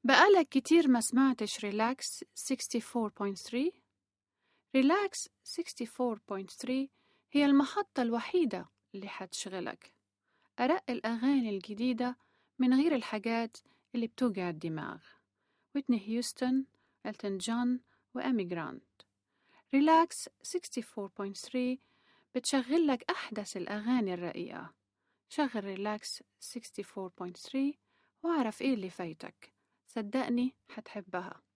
بقالك كتير ما سمعتش ريلاكس 64.3 ريلاكس 64.3 هي المحطة الوحيدة اللي حتشغلك أرق الأغاني الجديدة من غير الحاجات اللي بتوجع الدماغ ويتني هيوستن، إلتون جون وأمي جراند ريلاكس 64.3 بتشغل لك أحدث الأغاني الرقيقة شغل ريلاكس 64.3 واعرف إيه اللي فايتك صدقني حتحبها